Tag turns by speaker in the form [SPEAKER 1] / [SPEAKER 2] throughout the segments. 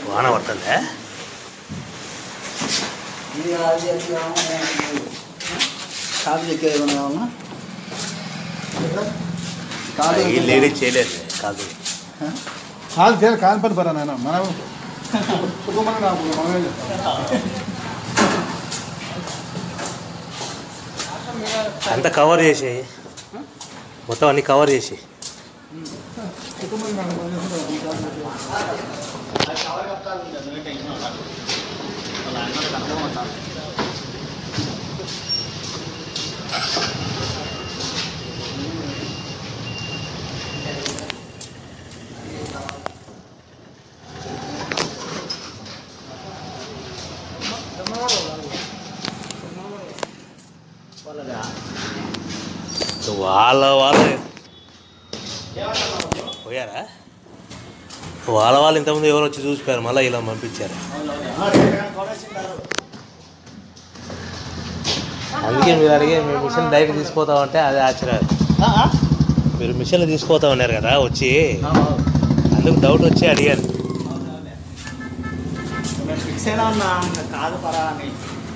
[SPEAKER 1] వాన పడుతుందా
[SPEAKER 2] ఇది అది అది కావాలి. కాదు చెక్కేది ఏమైనా కావాలన్నా కాదు
[SPEAKER 1] ఈ లేడీ చేయలేదు కాదు
[SPEAKER 3] కాదు చేయాలి కాని పని పరా నాయన మనం కుటుంబాన్ని నాకు మనమే చెప్తాం
[SPEAKER 1] అంతా కవర్ చేసేయి మొత్తం అన్ని కవర్ చేసి
[SPEAKER 3] కుటుంబాన్ని నాకు మనమే చెప్తాం.
[SPEAKER 1] వాళ్ళ వాళ్ళ పోయారా వాళ్ళ వాళ్ళు ఇంతకుముందు ఎవరు వచ్చి చూసిపోయారు మళ్ళీ ఇలా పంపించారు అందుకే మీరు అడిగే మీరు మిషన్ డైరెక్ట్ తీసుకుపోతామంటే అది ఆశ్చర్యం మీరు మిషన్లు తీసుకుపోతా ఉన్నారు కదా వచ్చి అందుకు డౌట్ వచ్చి అడిగాను
[SPEAKER 2] ఫిక్స్ అయినా ఉన్నా ఇంకా కాదు పరా అని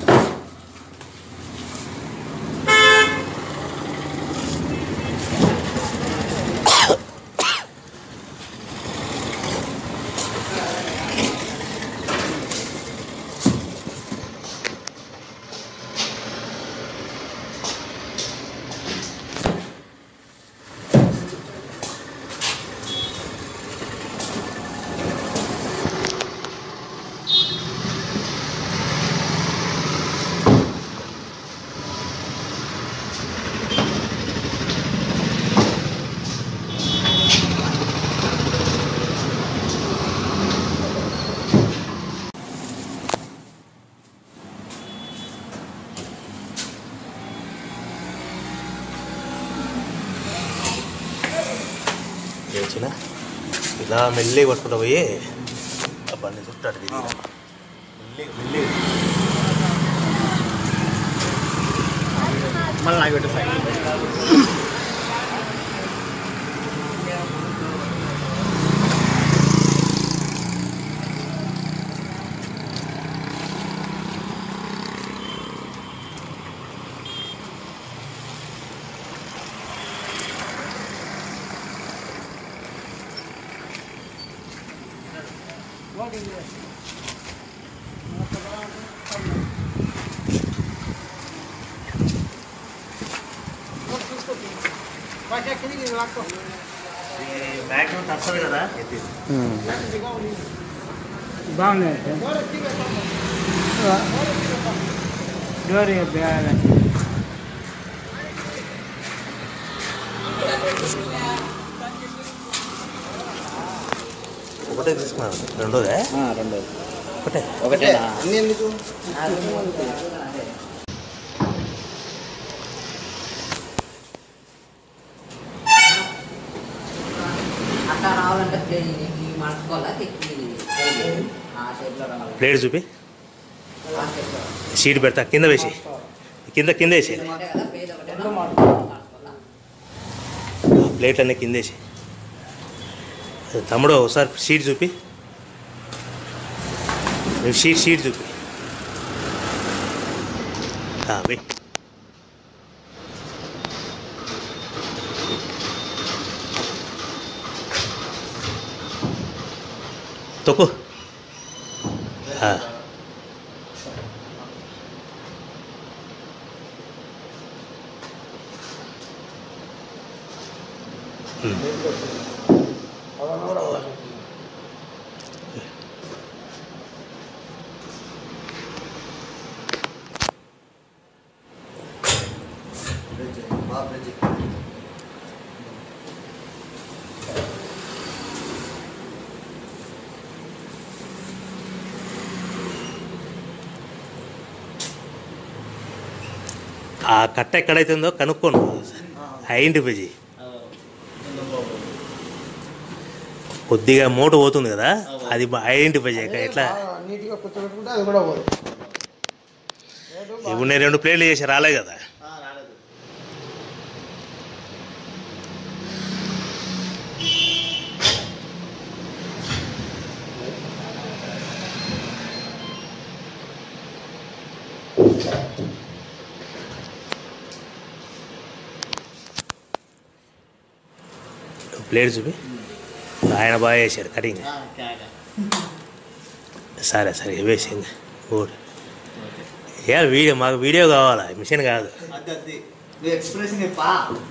[SPEAKER 1] వచ్చిన ఇలా మెల్లి పట్టుకుంటూ పోయి ఆ బండి చుట్టూ అటు తిరిగి మెల్లి మెల్లి
[SPEAKER 2] మళ్ళీ నాకు పెట్టు సైడ్
[SPEAKER 1] మ్యాక్సిమం తప్పదు కదా ఎత్తి
[SPEAKER 4] బాగుంది డోర్
[SPEAKER 1] ఒకటే తీసుకున్నాను రెండోదే
[SPEAKER 2] రెండోది
[SPEAKER 1] ఒకటే
[SPEAKER 2] ఒకటేనా అన్ని ఎందుకు
[SPEAKER 5] అట్లా రావాలంటే ప్లేట్ ఇది మార్చుకోవాలా తెచ్చి ఆ షేప్లో రావాలి
[SPEAKER 1] ప్లేట్ చూపి
[SPEAKER 5] ఆ షేప్లో
[SPEAKER 1] షీట్ పెడతా కింద వేసి కింద కింద వేసి
[SPEAKER 5] ఒకటే కదా ప్లేట్ ఒకటే మార్చుకోవాలా
[SPEAKER 1] ప్లేట్ అన్నీ కింద వేసి తమ్ముడు ఒకసారి షీట్ చూపి నువ్వు షీట్ షీట్ చూపి ఆ, వెయ్ తొక్కు ఆ. ఉమ్. ఆ కట్ట ఎక్కడైతే ఉందో కనుక్కోను ఐడెంటిఫై చేయి కొద్దిగా మూట పోతుంది కదా అది ఐడెంటిఫై చేయక ఎట్లా
[SPEAKER 3] నీట్గా కూర్చోబెట్టుకుంటే అది కూడా పోదు
[SPEAKER 1] ఇప్పుడు నేను రెండు ప్లేట్లు చేసి రాలే కదా
[SPEAKER 2] రాలేదు
[SPEAKER 1] ప్లేట్ చూపి ఆయన బాగా వేసాడు కటింగ్ సరే సరే వేసింది గుడ్ ఏ వీడియో మాకు వీడియో కావాలా మిషన్ కాదు
[SPEAKER 2] నువ్వు ఎక్స్ప్రెషన్ చెప్పా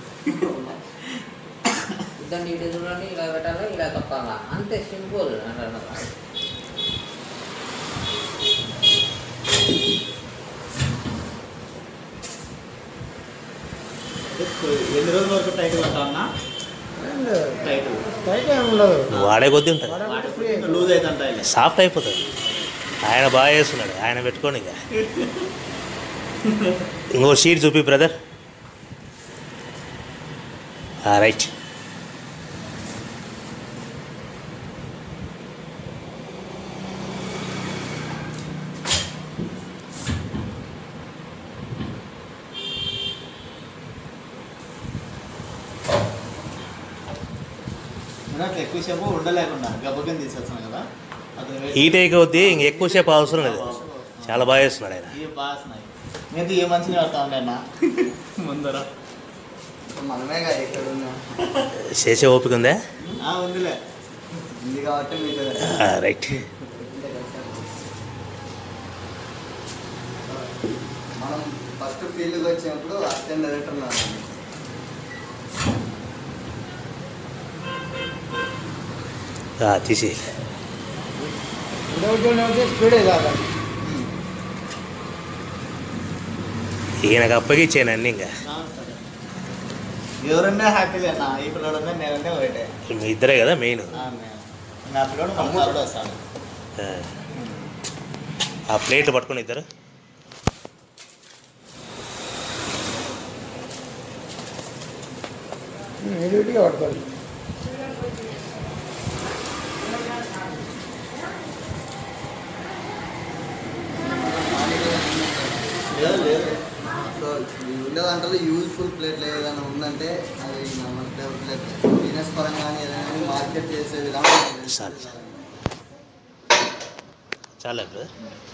[SPEAKER 5] ఇద్దరు ఇటు చూడండి ఇలా పెట్టాలి ఇలా తొక్కాలా అంతే సింపుల్ అంటారు
[SPEAKER 2] ఎన్ని రోజుల వరకు టైట్ కొట్టావన్నా టైట్
[SPEAKER 4] టైట్ ఏమి ఉండదు
[SPEAKER 1] నువ్వు వాడే కొద్దీ ఉంటుంది
[SPEAKER 2] లూజ్ అవుతుంటాయి
[SPEAKER 1] సాఫ్ట్ అయిపోతుంది ఆయన బాగా చేస్తున్నాడు ఆయన పెట్టుకోండి ఇంకా ఇంకో షీట్ చూపి బ్రదర్ రైట్
[SPEAKER 2] నాకు ఎక్కువసేపు ఉండలేకుండా గబ్బకం తీసేస్తాను కదా అది
[SPEAKER 1] హీట్ అయ్యే కొద్దీ ఇంక ఎక్కువసేపు అవసరం లేదు చాలా బాగా చేస్తున్నాడు ఆయన
[SPEAKER 2] ఇవి బాగా వస్తున్నాయి నేను ఏ మంచిగా పడతా ఉండేనా ముందర
[SPEAKER 6] మనమే కదా ఇక్కడ ఉన్నాం
[SPEAKER 1] చేసే ఓపిక ఉందా
[SPEAKER 2] ఆ, ఉందిలే
[SPEAKER 6] ఉంది కాబట్టి మీతో
[SPEAKER 1] రైట్
[SPEAKER 6] మనం ఫస్ట్ ఫీల్డ్కి వచ్చినప్పుడు అసిస్టెంట్ డైరెక్టర్ ఉన్నాను
[SPEAKER 1] తీసి
[SPEAKER 4] స్పీడే కాదు
[SPEAKER 1] ఈయనకు అప్పగిచ్చాను అన్నీ ఇంకా
[SPEAKER 2] ఆ, సరే. ఎవరన్నా హ్యాపీలే అన్న ఈ పిల్లడన్నా నేనంటే ఒకటే
[SPEAKER 1] మీ ఇద్దరే కదా మెయిన్
[SPEAKER 2] ఆ, నేను. నా పిల్లడు మన కూడా వస్తాడు
[SPEAKER 1] ఆ ప్లేట్ పట్టుకుని ఇద్దరు
[SPEAKER 4] ఇమీడియట్గా పడుతుంది
[SPEAKER 2] లేదు లేదు
[SPEAKER 6] సో ఈ ఉండే దాంట్లో యూజ్ఫుల్ ప్లేట్లు ఏదైనా ఉందంటే అది మన టేబుల్ ప్లేట్ బిజినెస్ పరంగా కానీ ఏదైనా మార్కెట్ చేసే విధానం
[SPEAKER 1] చాలు, చాలు. చాలా బ్రదర్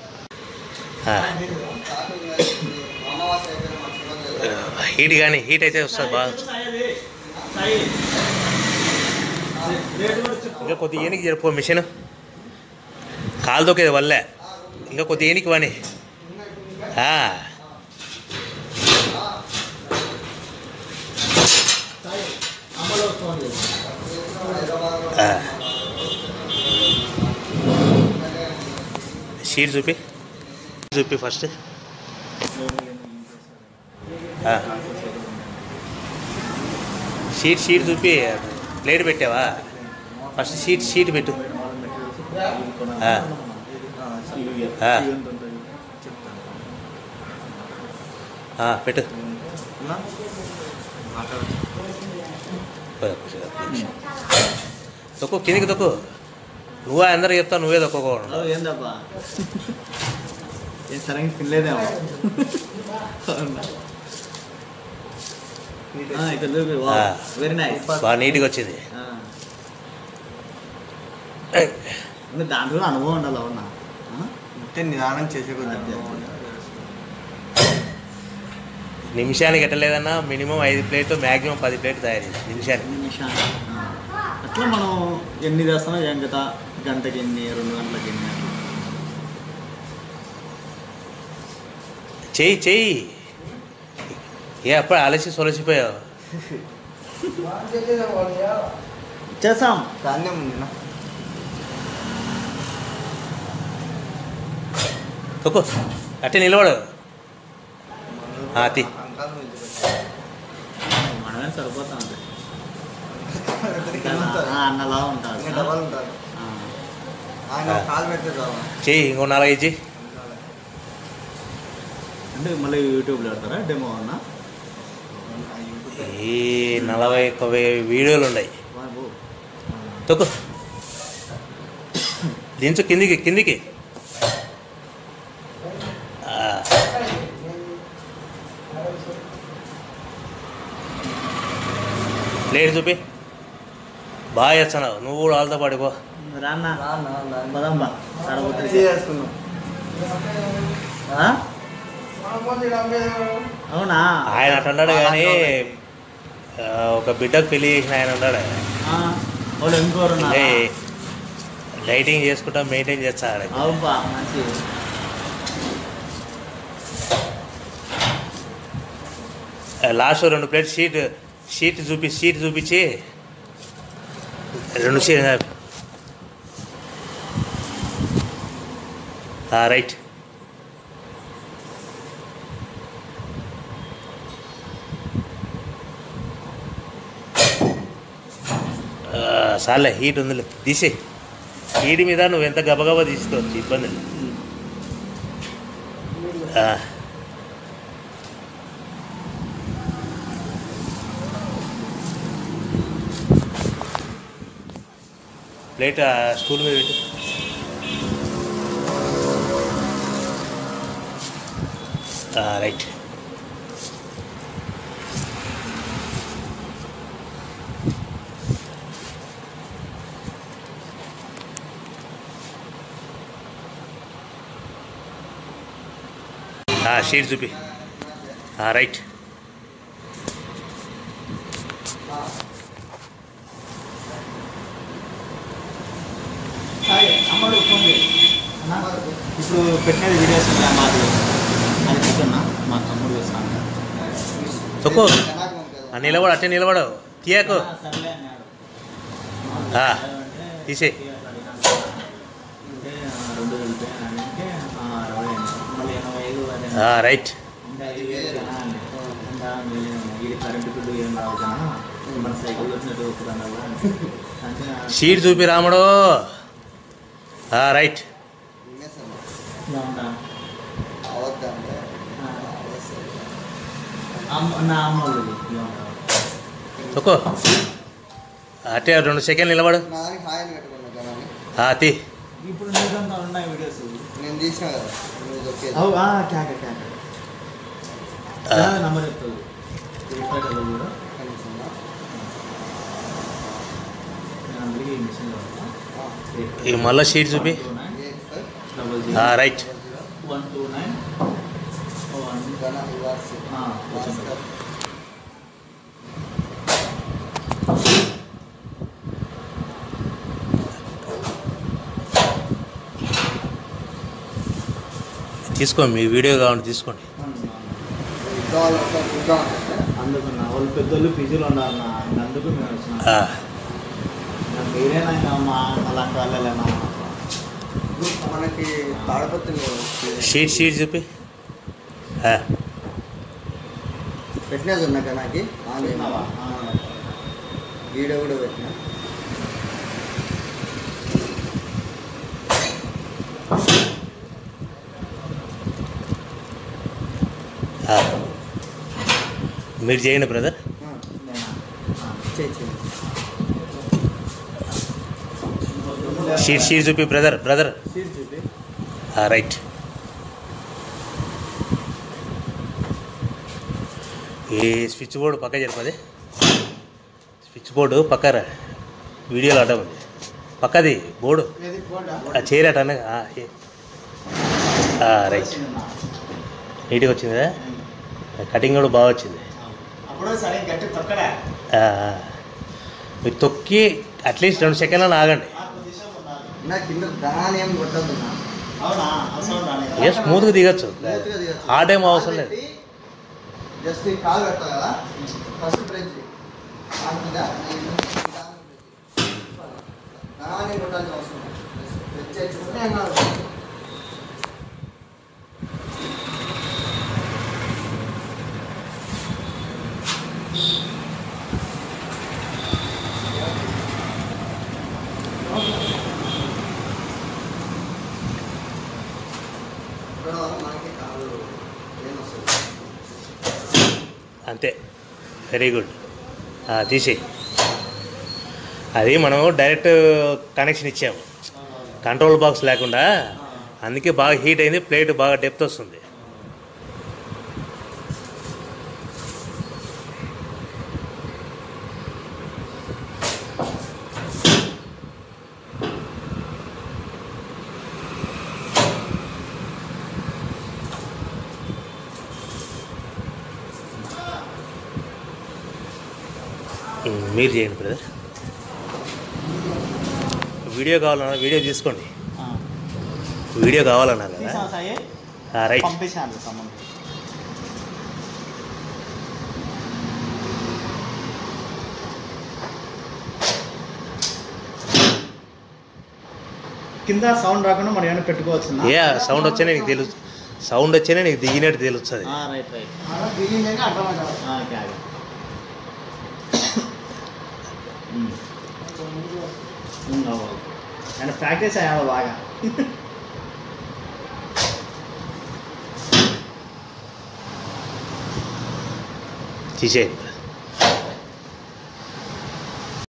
[SPEAKER 6] అమావాస్య అయితే మర్చిపోలేదు
[SPEAKER 1] హీట్ కానీ హీట్ అయితే వస్తుంది బాగా
[SPEAKER 2] రేటు కూడా చెప్పు
[SPEAKER 1] ఇంకా కొద్ది ఏనికి జరుపు మిషన్ కాలు దొక్కేది వల్లే ఇంకా కొద్ది ఏనికి వాని ఆ,
[SPEAKER 2] అమ్మలో ఫోన్ చేసి
[SPEAKER 1] ఆ. షీట్ చూపి చూపి ఫస్ట్ ఆ. షీట్ షీట్ చూపి ప్లేట్ పెట్టావా ఫస్ట్ షీట్ షీట్ పెట్టు ఆ. ఆ. ఆ, పెట్టు తొక్కు కిందికి తొక్కు నువ్వే అందరు చెప్తావు నువ్వే తొక్కకూడదు
[SPEAKER 2] హలో ఏందబ్బా ఏం సరిగ్గా తినలేదేమో ఆ, ఇక్కడ చూపి
[SPEAKER 1] ఆ.
[SPEAKER 2] వెరీ నైస్
[SPEAKER 1] బాగా నీట్గా వచ్చింది
[SPEAKER 2] దాంట్లో కూడా అనుభవం ఉండాలి అవునా
[SPEAKER 6] అంటే నిదానం చేసే కొద్ది
[SPEAKER 1] నిమిషానికి ఎట్టలేదన్నా మినిమం ఐదు ప్లేట్ మ్యాక్సిమం పది ప్లేట్ తయారు చేయాలి నిమిషానికి
[SPEAKER 2] నిమిషాలు ఆ. అట్లా మనం ఎన్ని చేస్తామో ఎంగత గంటకి ఎన్ని రెండు గంటలకి ఎన్ని అట్లా.
[SPEAKER 1] చెయ్యి చెయ్యి ఏ అప్పుడు అలసి సొలసిపోయావు
[SPEAKER 2] చేస్తాం
[SPEAKER 6] ధాన్యం ఉంది నా
[SPEAKER 1] తొక్కు అట్టే నిలబడు ఆ, తీ.
[SPEAKER 6] అంకాలు వదిలిపెట్టాలి.
[SPEAKER 2] మనమే సరిపోతాం అంతే.
[SPEAKER 6] ఇద్దరికి ఉంటారు.
[SPEAKER 2] ఆ, అన్నలా ఉంటాడు
[SPEAKER 6] ఇంకా డబ్బాలు ఉంటారు
[SPEAKER 2] ఆ.
[SPEAKER 6] ఆయన
[SPEAKER 1] ఆ.
[SPEAKER 6] కాలు పెడితే చాలు
[SPEAKER 1] చెయ్యి ఇంకో నాలుగైదు చెయ్యి
[SPEAKER 2] అంటే మళ్ళీ యూట్యూబ్లో పెడతారా డెమో అన్నా
[SPEAKER 6] ఆ యూట్యూబ్
[SPEAKER 1] ఈ నలభై ఒక్క వే- వీడియోలు ఉన్నాయి
[SPEAKER 2] బాబు
[SPEAKER 1] తొక్కు దించు కిందికి కిందికి ఆ, ప్లేట్ చూపి బాగా చేస్తున్నావు నువ్వు కూడా వాళ్ళతో పడిపో
[SPEAKER 2] రాన్న
[SPEAKER 6] రా అన్న, రా అన్న.
[SPEAKER 2] పదంబా సరపోతే
[SPEAKER 6] మంచిగా చేసుకున్నాం
[SPEAKER 2] అవునా
[SPEAKER 1] ఆయన అట్లా అన్నాడు కానీ ఆ, ఒక బిడ్డకు పెళ్లి చేసిన ఆయన ఉన్నాడు
[SPEAKER 2] ఆ, వాళ్ళు ఇంకోరు ఉన్నారా?
[SPEAKER 1] ఏ, లైటింగ్ చేసుకుంటా మెయింటైన్ చేస్తాడు
[SPEAKER 2] అవుపా మంచి
[SPEAKER 1] లాస్ట్ రెండు ప్లేట్ షీట్ షీట్ చూపి షీట్ చూపించి రెండు షీట్ రైట్ సార్లే హీట్ ఉందిలే తీసే హీట్ మీద నువ్వు ఎంత గబగబా తీసుకోవచ్చు ఇబ్బంది లేదు. ఆ. ప్లేట్ ఆ స్టూల్ మీద పెట్టు ఆ, రైట్ ఆ, షీట్ చూపి ఆ, రైట్
[SPEAKER 2] హాయ్, అమ్మడు ఫోన్ చేయి. అన్నా, ఇప్పుడు పెట్టినది వీడియోస్ ఉన్నాయి మాది అది చూస్తున్నా మా తమ్ముడు చేస్తాను
[SPEAKER 1] తొక్కు
[SPEAKER 6] కనాకు పంపేదా?
[SPEAKER 1] ఆ, నిలబడు అట్టే నిలబడు తీయకు
[SPEAKER 2] సర్లే అన్నాడు
[SPEAKER 1] ఆ,
[SPEAKER 2] అంటే
[SPEAKER 1] తీసేయ్.
[SPEAKER 2] అంటే ఆ, రెండు కలిపి అంటే ఆ, అరవై అయింది. మళ్ళీ ఎనభై ఐదు అదే
[SPEAKER 1] ఆ, రైట్
[SPEAKER 2] ఇంకా ఐదు వేలు జనా అండి. ఇంకా మిగిలిన ఇది కరెంటు బిల్లు ఏం రావు జనా మన సైకిల్ వచ్చినట్టు ఒప్పుకున్నాను అంటే ఆ,
[SPEAKER 1] షీట్ చూపి రాముడు ఆ, రైట్
[SPEAKER 6] వినేసాను.
[SPEAKER 2] ఇలా ఉంటా.
[SPEAKER 6] అవద్దంటే
[SPEAKER 2] ఆ,
[SPEAKER 6] అవసరం.
[SPEAKER 2] అమ్మ- నా అమ్మ వాళ్ళది ఇలా ఉంటా.
[SPEAKER 1] తొక్కు అట్టే రెండు సెకండ్ నిలబడు
[SPEAKER 6] నా దానికి హాయ్ అని పెట్టుకున్నా కనాని.
[SPEAKER 1] ఆ, తీ
[SPEAKER 2] ఇప్పుడు నీకంతా ఉన్నాయి వీడియోస్
[SPEAKER 6] నేను తీసిన కదా నువ్వు దొక్కేది.
[SPEAKER 2] అవు ఆ, క్యాక క్యాక
[SPEAKER 1] ఆ,
[SPEAKER 2] నంబర్ చెప్తుంది ఎయిట్ ఫైవ్ డబల్ జీరో
[SPEAKER 6] కనీసం నా?
[SPEAKER 2] నేను అందరికీ ఈ మిషన్
[SPEAKER 6] ఆ,
[SPEAKER 1] ఇక మళ్ళీ షీట్ చూపి
[SPEAKER 6] ఎయిట్ ఫైవ్
[SPEAKER 2] డబల్
[SPEAKER 1] ఆ,
[SPEAKER 2] zero
[SPEAKER 1] right
[SPEAKER 6] double zero.
[SPEAKER 2] One two nine one
[SPEAKER 6] ఘన వివాస్.
[SPEAKER 2] ఆ, వచ్చింది.
[SPEAKER 6] భాస్కర్.
[SPEAKER 1] తీసుకో మీ వీడియో కావాలి తీసుకోండి
[SPEAKER 6] ఇద్దాం అంటే ఇద్దాం అంటే
[SPEAKER 2] అందుకున్నా వాళ్ళు పెద్దోళ్ళు పీజీలో ఉన్నారు నా అందుకు మేము వచ్చినాం
[SPEAKER 1] ఆ,
[SPEAKER 2] ఇంకా మీరేనా ఇంకా మా అలాంటి వాళ్ళేనా
[SPEAKER 6] ఇప్పుడు మనకి తాడపత్రి
[SPEAKER 1] షీట్ షీట్ చూపి ఆ,
[SPEAKER 6] పెట్టినా చూడక నాకు
[SPEAKER 2] పెట్టినావా?
[SPEAKER 6] వీడియో కూడా పెట్టినా
[SPEAKER 1] ఆ. మీరు చేయండి బ్రదర్
[SPEAKER 6] ఆ,
[SPEAKER 2] నేనా? ఆ.
[SPEAKER 6] చేయి చేయి
[SPEAKER 1] షీట్ షీట్ చూపి బ్రదర్ బ్రదర్
[SPEAKER 2] సీట్ చూపి
[SPEAKER 1] ఆ, రైట్ ఈ స్విచ్ బోర్డు పక్క జరిపది స్విచ్ బోర్డు పక్కరా వీడియోలో అడ్డం ఉంది పక్కది బోర్డు
[SPEAKER 4] ఏది పోండా
[SPEAKER 1] ఆ చేరట రైట్ నీట్గా వచ్చింది కదా కటింగ్ కూడా బాగా వచ్చింది
[SPEAKER 2] అప్పుడు సరే గట్టి తొక్కడా
[SPEAKER 1] ఆ, ఆ. మీరు తొక్కి అట్లీస్ట్ రెండు సెకండ్లను ఆగండి
[SPEAKER 6] నా కింద దాని ఏం కొట్టద్దు నా
[SPEAKER 2] అవునా అవసరం రాని
[SPEAKER 1] ఇక స్మూత్గా దిగచ్చు
[SPEAKER 6] స్మూత్గా దిగచ్చు.
[SPEAKER 1] హార్డ్ ఏం అవసరం లేదు
[SPEAKER 6] పెట్టి జస్ట్ ఈ కాలు పెట్టాలి కదా ఫస్ట్ బ్రేక్ చేయి. ఆగుతుందా? నేను నిదానంగా బ్రేక్ చేయి. దాని కొట్టాల్సిన అవసరం లేదు. జస్ట్ బ్రేక్ చేసుకుంటే ఏం కాదు. ఇక్కడ మనకి కాలు ఏం వస్తుంది
[SPEAKER 1] అంతే వెరీ గుడ్ తీసి అది మనం డైరెక్ట్ కనెక్షన్ ఇచ్చాము కంట్రోల్ బాక్స్ లేకుండా అందుకే బాగా హీట్ అయింది ప్లేట్ బాగా డెప్త్ వస్తుంది ఉమ్, మీరు చేయండి బ్రదర్ వీడియో కావాలన్నా వీడియో తీసుకోండి వీడియో కావాలన్నారు కదా
[SPEAKER 2] తీసాం సాయి
[SPEAKER 1] ఆ, రైట్
[SPEAKER 2] పంపించాను సంబంధం కింద సౌండ్ రాకుండా మనం ఏమైనా పెట్టుకోవచ్చు
[SPEAKER 1] ఏ సౌండ్ వచ్చేనే నీకు తెలుసు సౌండ్ వచ్చేనే నీకు దిగినట్టు తెలుస్తుంది
[SPEAKER 2] రైట్ రైట్
[SPEAKER 6] అలా బిగినింగ్ అర్థమైంది
[SPEAKER 2] ఓకే ఆగే ఉమ్. ఉమ్, అవ్వాలి. ఆయన ప్రాక్టీస్ అయ్యాలి బాగా
[SPEAKER 1] తీసేయండి